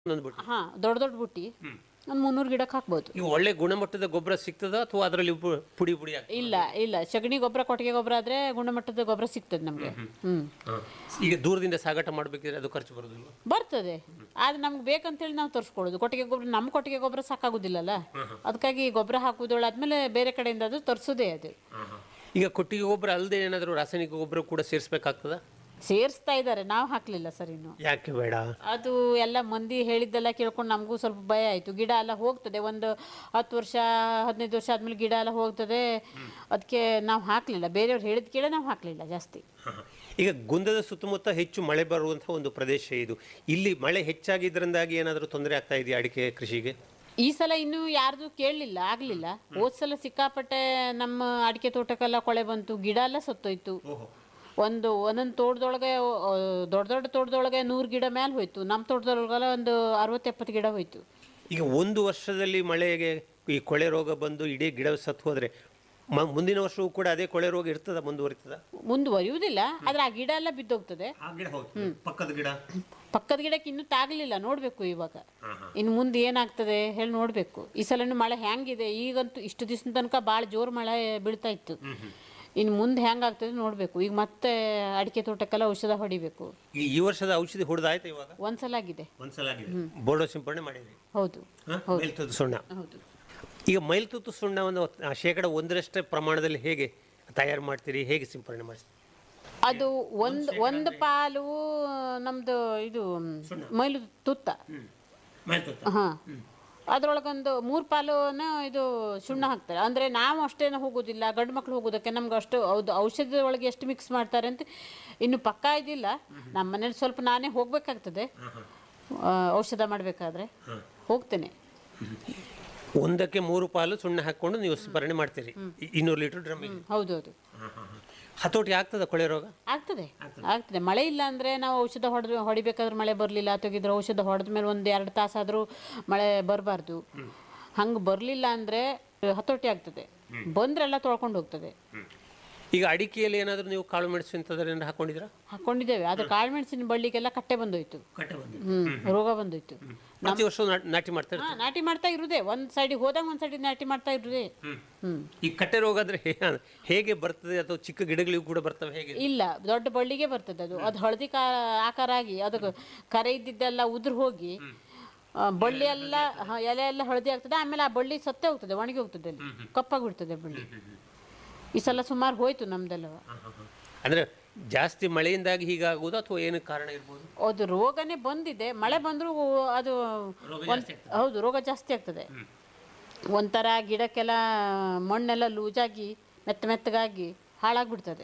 ಒಂದೊಂದು ಬಿಟ್ಟು ಹಾ ದೊಡ್ಡ ದೊಡ್ಡ ಬುಟ್ಟಿ ಒಂದು ಮುನ್ನೂರು ಗಿಡಕ್ಕೆ ಹಾಕ್ಬೋದು ಇವು ಒಳ್ಳೆ ಗುಣಮಟ್ಟದ ಗೊಬ್ಬರ ಸಿಗ್ತದ ಅಥವಾ ಅದರಲ್ಲಿ ಪು- ಪುಡಿ ಪುಡಿ ಆಗ್ತದ? ಇಲ್ಲ ಇಲ್ಲ ಸಗಣಿ ಗೊಬ್ಬರ ಕೊಟ್ಟಿಗೆ ಗೊಬ್ಬರ ಆದ್ರೆ ಗುಣಮಟ್ಟದ ಗೊಬ್ಬರ ಸಿಗ್ತದೆ ನಮಗೆ ಹ್ಮ್ ಹಾ. ಈಗ ದೂರದಿಂದ ಸಾಗಾಟ ಮಾಡಬೇಕಿದ್ರೆ ಅದು ಖರ್ಚು ಬರೋದಿಲ್ಲ ಬರ್ತದೆ ಆದ್ರೆ ನಮ್ಗೆ ಬೇಕಂತೇಳಿ ನಾವು ತರಿಸ್ಕೊಳ್ಳೋದು ಕೊಟ್ಟಿಗೆ ಗೊಬ್ಬರ ನಮ್ಮ ಕೊಟ್ಟಿಗೆ ಗೊಬ್ಬರ ಸಾಕಾಗೋದಿಲ್ಲಲ್ಲ ಅದಕ್ಕಾಗಿ ಗೊಬ್ಬರ ಹಾಕುವುದೊಳಾದ್ಮೇಲೆ ಬೇರೆ ಕಡೆಯಿಂದ ಅದು ತರಿಸೋದೇ ಅದು ಈಗ ಕೊಟ್ಟಿಗೆ ಗೊಬ್ಬರ ಅಲ್ಲದೆ ಏನಾದರೂ ರಾಸಾಯನಿಕ ಗೊಬ್ಬರ ಕೂಡ ಸೇರಿಸ್ಬೇಕಾಗ್ತದ ಸೇರಿಸ್ತಾ ಇದ್ದಾರೆ ನಾವು ಹಾಕ್ಲಿಲ್ಲ ಸರ್ ಇನ್ನು ಯಾಕೆ ಬೇಡ ಅದು ಎಲ್ಲ ಮಂದಿ ಹೇಳಿದ್ದೆಲ್ಲ ಕೇಳ್ಕೊಂಡು ನಮಗೂ ಸ್ವಲ್ಪ ಭಯ ಆಯಿತು ಗಿಡ ಎಲ್ಲ ಹೋಗ್ತದೆ ಒಂದು ಹತ್ತು ವರ್ಷ ಹದಿನೈದು ವರ್ಷ ಆದ್ಮೇಲೆ ಗಿಡ ಎಲ್ಲ ಹೋಗ್ತದೆ ಅದಕ್ಕೆ ನಾವು ಹಾಕಲಿಲ್ಲ ಬೇರೆಯವ್ರು ಹೇಳಿದ ಕೇಳಿ ನಾವು ಹಾಕಲಿಲ್ಲ ಜಾಸ್ತಿ ಈಗ ಗುಂದದ ಸುತ್ತಮುತ್ತ ಹೆಚ್ಚು ಮಳೆ ಬರುವಂತಹ ಒಂದು ಪ್ರದೇಶ ಇದು ಇಲ್ಲಿ ಮಳೆ ಹೆಚ್ಚಾಗಿದ್ದರಿಂದಾಗಿ ಏನಾದರೂ ತೊಂದರೆ ಆಗ್ತಾ ಇದೆಯಾ ಅಡಿಕೆ ಕೃಷಿಗೆ ಈ ಸಲ ಇನ್ನೂ ಯಾರ್ದು ಕೇಳಲಿಲ್ಲ ಆಗಲಿಲ್ಲ ಹೋದ್ ಸಲ ಸಿಕ್ಕಾಪಟ್ಟೆ ನಮ್ಮ ಅಡಿಕೆ ತೋಟಕ್ಕೆಲ್ಲ ಕೊಳೆ ಬಂತು ಗಿಡ ಎಲ್ಲ ಸತ್ತೋಯ್ತು ಒಂದು ಒಂದೊಂದು ತೋಟದೊಳಗೆ ಆ, ದೊಡ್ಡ ದೊಡ್ಡ ತೋಟದೊಳಗೆ ನೂರು ಗಿಡ ಮೇಲೆ ಹೋಯ್ತು ನಮ್ಮ ತೋಟದೊಳಗೆಲ್ಲ ಒಂದು ಅರವತ್ತು ಎಪ್ಪತ್ತು ಗಿಡ ಹೋಯ್ತು ಈಗ ಒಂದು ವರ್ಷದಲ್ಲಿ ಮಳೆಗೆ ಈ ಕೊಳೆ ರೋಗ ಬಂದು ಇಡೀ ಗಿಡ ಸತ್ತು ಹೋದ್ರೆ ಮ- ಮುಂದಿನ ವರ್ಷವೂ ಕೂಡ ಅದೇ ಕೊಳೆ ರೋಗ ಇರ್ತದ ಮುಂದುವರಿತದ ಮುಂದುವರಿಯುವುದಿಲ್ಲ ಆದ್ರೆ ಆ ಗಿಡ ಎಲ್ಲ ಬಿದ್ದೋಗ್ತದೆ ಆ ಗಿಡ ಹೌದು ಪಕ್ಕದ ಗಿಡ ಪಕ್ಕದ ಗಿಡಕ್ಕೆ ಇನ್ನೂ ತಾಗಲಿಲ್ಲ ನೋಡಬೇಕು ಇವಾಗ ಇನ್ನು ಮುಂದೆ ಏನಾಗ್ತದೆ ಹೇಳಿ ನೋಡಬೇಕು ಈ ಸಲನು ಮಳೆ ಹೆಂಗಿದೆ ಈಗಂತೂ ಇಷ್ಟು ದಿವಸ ತನಕ ಭಾಳ ಜೋರು ಮಳೆ ಬೀಳ್ತಾ ಇತ್ತು ಇನ್ನು ಮುಂದೆ ಹೆಂಗಾಗ್ತದೆ ನೋಡಬೇಕು ಈಗ ಮತ್ತೆ ಅಡಿಕೆ ತೋಟಕ್ಕೆಲ್ಲ ಔಷಧ ಹೊಡಿಬೇಕು ಈ ಈ ವರ್ಷದ ಔಷಧಿ ಹೊಡೆದಾಯ್ತಾ ಇವಾಗ ಒಂದ್ಸಲ ಆಗಿದೆ ಒಂದ್ಸಲ ಆಗಿದೆ ಬೋರ್ಡೋ ಸಿಂಪಡಣೆ ಮಾಡಿದ್ರಿ ಹೌದು ಮೇಲ್ತುತ್ತು ಸುಣ್ಣ ಹೌದು ಈಗ ಮೈಲ್ತುತ್ತು ಸುಣ್ಣವನ್ನು ಆ ಶೇಕಡ ಒಂದರಷ್ಟೇ ಪ್ರಮಾಣದಲ್ಲಿ ಹೇಗೆ ತಯಾರು ಮಾಡ್ತೀರಿ ಹೇಗೆ ಸಿಂಪಡಣೆ ಮಾಡ್ತೀರಿ ಅದು ಒಂದು ಒಂದು ಪಾಲು ನಮ್ದು ಇದು ಮೈಲು ತುತ್ತ ಹಾ ಅದ್ರೊಳಗೊಂದು ಮೂರು ಪಾಲುನ ಇದು ಸುಣ್ಣ ಹಾಕ್ತಾರೆ ಅಂದ್ರೆ ನಾವು ಅಷ್ಟೇನು ಹೋಗೋದಿಲ್ಲ ಗಂಡು ಮಕ್ಳು ಹೋಗೋದಕ್ಕೆ ನಮ್ಗೆ ಅಷ್ಟು ಹೌದು ಔಷಧದ ಒಳಗೆ ಎಷ್ಟು ಮಿಕ್ಸ್ ಮಾಡ್ತಾರೆ ಅಂತ ಇನ್ನು ಪಕ್ಕಾ ಇದಿಲ್ಲ ನಮ್ಮ ಮನೇಲಿ ಸ್ವಲ್ಪ ನಾನೇ ಹೋಗ್ಬೇಕಾಗ್ತದೆ ಆ, ಔಷಧ ಮಾಡಬೇಕಾದ್ರೆ ಹೋಗ್ತೇನೆ ಒಂದಕ್ಕೆ ಮೂರು ಪಾಲು ಸುಣ್ಣ ಹಾಕೊಂಡು ನೀವು ಸಿಂಪರಣೆ ಮಾಡ್ತೀರಿ ಇ- ಇನ್ನೂರು ಲೀಟರ್ ಡ್ರಮ್ಮಿಗೆ ಹೌದೌದು ಹತೋಟಿ ಆಗ್ತದ ಕೊಳೆ ರೋಗ ಆಗ್ತದೆ ಆಗ್ತದೆ ಮಳೆ ಇಲ್ಲ ಅಂದ್ರೆ ನಾವು ಔಷಧ ಹೊಡೆದು ಹೊಡಿಬೇಕಾದ್ರೆ ಮಳೆ ಬರಲಿಲ್ಲ ತೆಗಿದ್ರೆ ಔಷಧ ಹೊಡೆದ ಮೇಲೆ ಒಂದು ಎರಡು ತಾಸಾದರೂ ಮಳೆ ಬರಬಾರ್ದು ಹಂಗೆ ಬರಲಿಲ್ಲ ಅಂದ್ರೆ ಹತೋಟಿ ಆಗ್ತದೆ ಬಂದ್ರೆ ಎಲ್ಲ ತೊಳ್ಕೊಂಡು ಹೋಗ್ತದೆ ಈಗ ಅಡಿಕೆಯಲ್ಲಿ ಏನಾದರೂ ನೀವು ಕಾಳು ಮೆಣಸು ಇಂಥದ್ರೇನಾದ್ರು ಹಾಕೊಂಡಿದ್ದೀರಾ ಹಾಕೊಂಡಿದ್ದೇವೆ ಅದು ಕಾಳುಮೆಣಸಿನ ಬಳ್ಳಿಗೆಲ್ಲ ಕಟ್ಟೆ ಬಂದೋಯ್ತು ಕಟ್ಟೆ ಬಂದು ಹ್ಮ್ ರೋಗ ಬಂದೋಯ್ತು ಪ್ರತಿ ವರ್ಷ ನಾಟಿ ಮಾಡ್ತಾರೆ ಹಾ ನಾಟಿ ಮಾಡ್ತಾ ಇರುದೇ ಒಂದ್ ಸೈಡಿಗೆ ಹೋದಾಗ ಒಂದ್ ಸೈಡಿಗೆ ನಾಟಿ ಮಾಡ್ತಾ ಇರುದೇ ಹ್ಮ್ ಈ ಕಟ್ಟೆ ರೋಗ ಅಂದ್ರೆ ಹೇ- ಹೇಗೆ ಬರ್ತದೆ ಅಥವಾ ಚಿಕ್ಕ ಗಿಡಗಳಿಗೂ ಕೂಡ ಬರ್ತವೆ ಹೇಗೆ ಇಲ್ಲ ದೊಡ್ಡ ಬಳ್ಳಿಗೆ ಬರ್ತದೆ ಅದು ಅದು ಹಳದಿ ಕಾ ಆಕಾರ ಆಗಿ ಅದಕ್ಕೆ ಕರೆ ಇದ್ದಿದ್ದೆಲ್ಲ ಉದುರು ಹೋಗಿ ಆ, ಬಳ್ಳಿ ಎಲ್ಲ ಹ, ಎಲೆ ಎಲ್ಲ ಹಳದಿ ಆಗ್ತದೆ ಆಮೇಲೆ ಆ ಬಳ್ಳಿ ಸತ್ತೇ ಹೋಗ್ತದೆ ಒಣಗಿ ಹೋಗ್ತದೆ ಅಲ್ಲಿ ಕಪ್ಪಾಗಿ ಬಿಡ್ತದೆ ಬಳ್ಳಿ ಈ ಸಲ ಸುಮಾರು ಹೋಯ್ತು ನಮ್ದೆಲ್ಲ ಅಂದ್ರೆ ಜಾಸ್ತಿ ಮಳೆಯಿಂದಾಗಿ ಹೀಗಾಗುವುದು ಅಥವಾ ಏನು ಕಾರಣ ಇರ್ಬೋದು ಅದು ರೋಗನೇ ಬಂದಿದೆ ಮಳೆ ಬಂದರೂ ಅದು ಒಂದ್- ಹೌದು ರೋಗ ಜಾಸ್ತಿ ಆಗ್ತದೆ ಒಂಥರ ಗಿಡಕ್ಕೆಲ್ಲ ಮಣ್ಣೆಲ್ಲ ಲೂಜಾಗಿ ಮೆತ್ತ ಮೆತ್ತಗಾಗಿ ಹಾಳಾಗ್ಬಿಡ್ತದೆ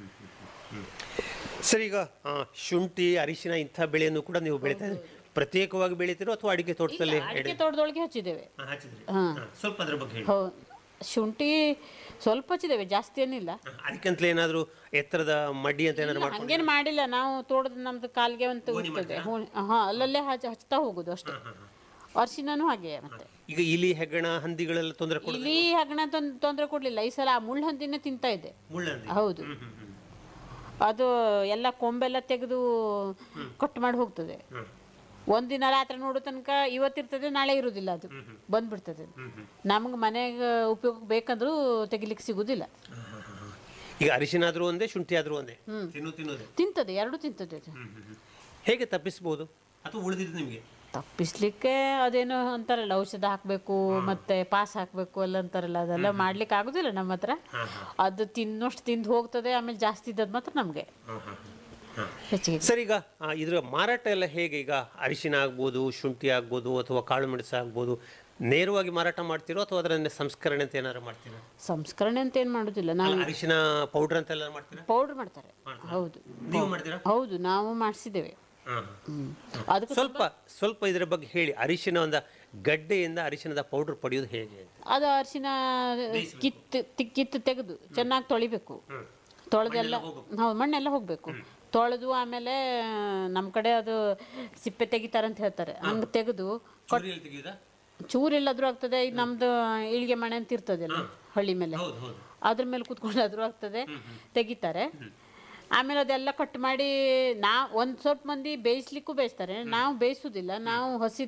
ಸರ್ ಈಗ ಆ, ಶುಂಠಿ ಅರಿಶಿನ ಇಂಥ ಬೆಳೆಯನ್ನು ಕೂಡ ನೀವು ಬೆಳೀತಾ ಇದ್ದೀರಿ ಪ್ರತ್ಯೇಕವಾಗಿ ಬೆಳಿತೀರೋ ಅಥವಾ ಅಡಿಕೆ ತೋಟದಲ್ಲಿ ಅಡಿಕೆ ತೋಟದೊಳಗೆ ಹಚ್ಚಿದ್ದೇವೆ ಹಾ. ಸ್ವಲ್ಪ ಅದ್ರ ಬಗ್ಗೆ ಹೇಳಿ ಹೌ ಶುಂಠಿ ಸ್ವಲ್ಪ ಹಚ್ಚಿದ್ದೇವೆ ಜಾಸ್ತಿ ಏನಿಲ್ಲ ಅದಕ್ಕಂತಲೇ ಏನಾದರೂ ಎತ್ತರದ ಮಡ್ಡಿ ಅಂತ ಏನಾದ್ರು ಮಾಡ್ಕೊಂಡು ಹಂಗೇನು ಮಾಡಿಲ್ಲ ನಾವು ತೋಟದ ನಮ್ದು ಕಾಲ್ಗೆ ಅಂತ ಇರ್ತದೆ ಹಾ ಅಲ್ಲಲ್ಲೇ ಹಚ್ಚ ಹಚ್ತಾ ಹೋಗುದು ಅಷ್ಟೇ ಅರ್ಶಿನೂ ಹಾಗೆ ಮತ್ತೆ ಈಗ ಇಲಿ ಹೆಗ್ಗಣ ಹಂದಿಗಳೆಲ್ಲ ತೊಂದರೆ ಕೊಡ ಇಲ್ಲಿ ಹಗಣ ತೊಂದರೆ ಕೊಡ್ಲಿಲ್ಲ ಈ ಸಲ ಆ ಮುಳ್ಳು ಹಂದಿನೇ ತಿಂತಾ ಇದೆ ಮುಳ್ಳಂದಿ ಹೌದು ಅದು ಎಲ್ಲ ಕೊಂಬೆಲ್ಲ ತೆಗೆದು ಕಟ್ ಮಾಡಿ ಹೋಗ್ತದೆ ಒಂದಿನ ರಾತ್ರಿ ನೋಡೋ ತನಕ ಇವತ್ತಿರ್ತದೆ ನಾಳೆ ಇರುವುದಿಲ್ಲ ಅದು ಬಂದ್ಬಿಡ್ತದೆ ನಮ್ಗೆ ಮನೆಗೆ ಉಪಯೋಗ ಬೇಕಂದ್ರೂ ತೆಗಿಲಿಕ್ಕೆ ಸಿಗುದಿಲ್ಲ ಈಗ ಅರಿಶಿನ ಆದ್ರೂ ಒಂದೇ ಶುಂಠಿ ಆದ್ರೂ ಒಂದೇ ತಿನ್ನು ತಿನ್ನೋದೇ ತಿಂತದೆ ಎರಡು ತಿಂತದೆ ಅದು ಹೇಗೆ ತಪ್ಪಿಸ್ಬೋದು ಅಥವಾ ಉಳಿದಿದ್ದು ನಿಮಗೆ ತಪ್ಪಿಸ್ಲಿಕ್ಕೆ ಅದೇನೋ ಅಂತಾರಲ್ಲ ಔಷಧ ಹಾಕಬೇಕು ಮತ್ತೆ ಪಾಸ್ ಹಾಕಬೇಕು ಎಲ್ಲ ಅಂತಾರಲ್ಲ ಅದೆಲ್ಲ ಮಾಡ್ಲಿಕ್ಕೆ ಆಗುದಿಲ್ಲ ನಮ್ಮ ಹತ್ರ ಅದು ತಿನ್ನೋಷ್ಟು ತಿಂದು ಹೋಗ್ತದೆ ಆಮೇಲೆ ಜಾಸ್ತಿ ಇದ್ದದ್ದು ಮಾತ್ರ ನಮಗೆ ಹೆಚ್ಚಿಗೆ ಸರ್ ಈಗ ಆ, ಇದ್ರ ಮಾರಾಟ ಎಲ್ಲ ಹೇಗೆ ಈಗ ಅರಿಶಿನ ಆಗ್ಬೋದು ಶುಂಠಿ ಆಗ್ಬೋದು ಅಥವಾ ಕಾಳು ಮೆಣಸು ಆಗ್ಬೋದು ನೇರವಾಗಿ ಮಾರಾಟ ಮಾಡ್ತೀರೋ ಅಥವಾ ಅದರನ್ನೇ ಸಂಸ್ಕರಣೆ ಅಂತ ಏನಾದ್ರು ಮಾಡ್ತೀರಾ ಸಂಸ್ಕರಣೆ ಅಂತ ಏನು ಮಾಡೋದಿಲ್ಲ ನಾವು ಅಲ್ಲ, ಅರಿಶಿನ ಪೌಡರ್ ಅಂತೆಲ್ಲ ಮಾಡ್ತೀರಾ ಪೌಡರ್ ಮಾಡ್ತಾರೆ ಹೌದು ನೀವು ಮಾಡ್ತೀರಾ ಹೌದು ನಾವು ಮಾಡಿಸಿದ್ದೇವೆ ಅದಕ್ಕೆ ಸ್ವಲ್ಪ ಸ್ವಲ್ಪ ಇದರ ಬಗ್ಗೆ ಹೇಳಿ ಅರಿಶಿನ ಒಂದು ಗಡ್ಡೆಯಿಂದ ಅರಿಶಿನದ ಪೌಡರ್ ಪಡೆಯೋದು ಹೇಗೆ ಅಂತ ಅದು ಅರಿಶಿನ ಕಿತ್ತು ತಿ- ಕಿತ್ತು ತೆಗೆದು ಚೆನ್ನಾಗಿ ತೊಳಿಬೇಕು ತೊಳೆದೆಲ್ಲ ಹೌದು ಮಣ್ಣೆಲ್ಲ ಹೋಗಬೇಕು ತೊಳೆದು ಆಮೇಲೆ ನಮ್ಮ ಕಡೆ ಅದು ಸಿಪ್ಪೆ ತೆಗಿತಾರಂತ ಹೇಳ್ತಾರೆ ಹಂಗೆ ತೆಗೆದು ಚೂರಿಯಲ್ಲಿ ತೆಗೆಯೋದಾ? ಚೂರಿಲ್ಲಾದ್ರೂ ಆಗ್ತದೆ ಈಗ ನಮ್ದು ಇಳಿಗೆ ಮನೆ ಅಂತ ಇರ್ತದಲ್ಲ ಹಳ್ಳಿ ಮೇಲೆ ಹೌದು ಹೌದು ಅದ್ರ ಮೇಲೆ ಕುತ್ಕೊಂಡಾದ್ರೂ ಆಗ್ತದೆ ತೆಗಿತಾರೆ ಆಮೇಲೆ ಅದೆಲ್ಲ ಕಟ್ ಮಾಡಿ ನಾ ಒಂದು ಸ್ವಲ್ಪ ಮಂದಿ ಬೇಯಿಸ್ಲಿಕ್ಕೂ ಬೇಯಿಸ್ತಾರೆ ನಾವು ಬೇಯಿಸೋದಿಲ್ಲ ನಾವು ಹಸಿ